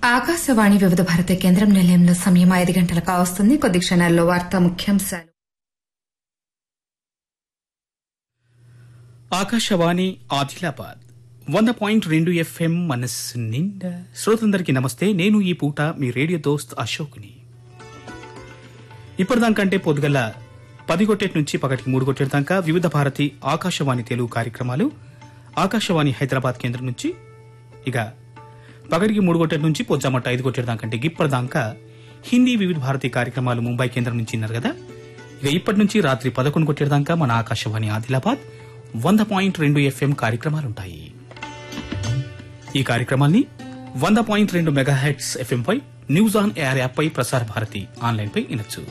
ఆకాశవాణి వివిధ భారత కేంద్రం నిలయంలో సమయం ఐదు గంటలకు కావస్తుంది కొద్ది క్షణాల్లో వార్తా ముఖ్యాంశాలు ఆకాశవాణి ఆదిలాబాద్ వంద పాయింట్ రెండు ఎఫ్ఎం మనస్సు నిండా శ్రోతలందరికీ నమస్తే నేను ఈ పూట మీ రేడియో దోస్త్ అశోక్ని ఇప్పటిదానికంటే పొద్దుగల పది కొట్టేటి నుంచి పగటికి మూడు కొట్టేటి దాకా వివిధ భారతి ఆకాశవాణి తెలుగు కార్యక్రమాలు ఆకాశవాణి హైదరాబాద్ కేంద్రం నుంచి ఇక పగటికి మూడు కొట్టేటి నుంచి పొద్దుమట్ట ఐదు కొట్టేటి దాకంటే ఇప్పటిదాకా హిందీ వివిధ భారతి కార్యక్రమాలు ముంబై కేంద్రం నుంచి విన్నారు కదా ఇక ఇప్పటి నుంచి రాత్రి పదకొండు కొట్టేటి దాకా మన ఆకాశవాణి ఆదిలాబాద్ వంద పాయింట్ రెండు ఎఫ్ఎం కార్యక్రమాలుంటాయి ఈ కార్యక్రమాన్ని వంద పాయింట్ రెండు మెగాహెట్స్ ఎఫ్ఎం పై న్యూస్ ఆన్ ఎయిర్ యాప్ పై ప్రసార భారతి ఆన్లైన్ పై వినొచ్చు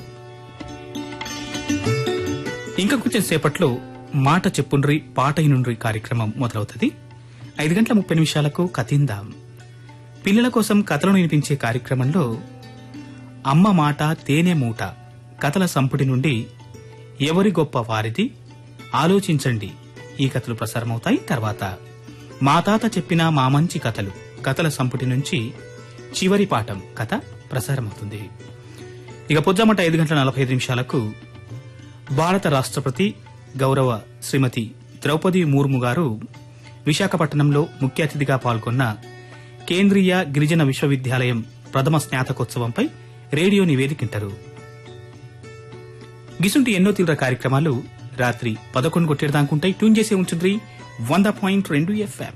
ఇంకా కొంచెం సేపట్లో మాట చెప్పుండ్రి పాట ఇనుండ్రి కార్యక్రమం మొదలవుతుంది ఐదు గంటల ముప్పై నిమిషాలకు కథిందాం పిల్లల కోసం కథలను వినిపించే కార్యక్రమంలో అమ్మ మాట తేనె మూట కథల సంపుటి నుండి ఎవరి గొప్ప వారిది ఆలోచించండి ఈ కథలు ప్రసారమవుతాయి తర్వాత మా తాత చెప్పిన మా మంచి కథలు కథల సంపుటి నుంచి చివరి పాఠం కథ ప్రసారమవుతుంది ఇక పొద్దుమట ఐదు గంటల నలభై ఐదు నిమిషాలకు భారత రాష్ట్రపతి గౌరవ శ్రీమతి ద్రౌపది ముర్ము గారు విశాఖపట్నంలో ముఖ్య అతిథిగా పాల్గొన్న కేంద్రీయ గిరిజన విశ్వవిద్యాలయం ప్రథమ స్నాతకోత్సవంపై రేడియో నివేదికింటారు గిసుంటి ఎన్నో తీవ్ర కార్యక్రమాలు రాత్రి పదకొండు కొట్టేదాకుంటాయి ట్యూన్ చేసే ఉంచుండ్రి వంద పాయింట్ రెండు ఎఫ్ఎం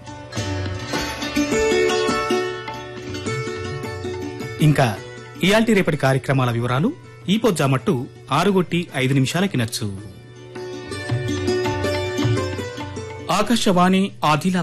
ఇంకా ఇయాల్టి రేపటి కార్యక్రమాల వివరాలు ఈ పొజ్జామట్టు ఆరుగొట్టి ఐదు నిమిషాలకి నచ్చు ఆకాశవాణి ఆదిలా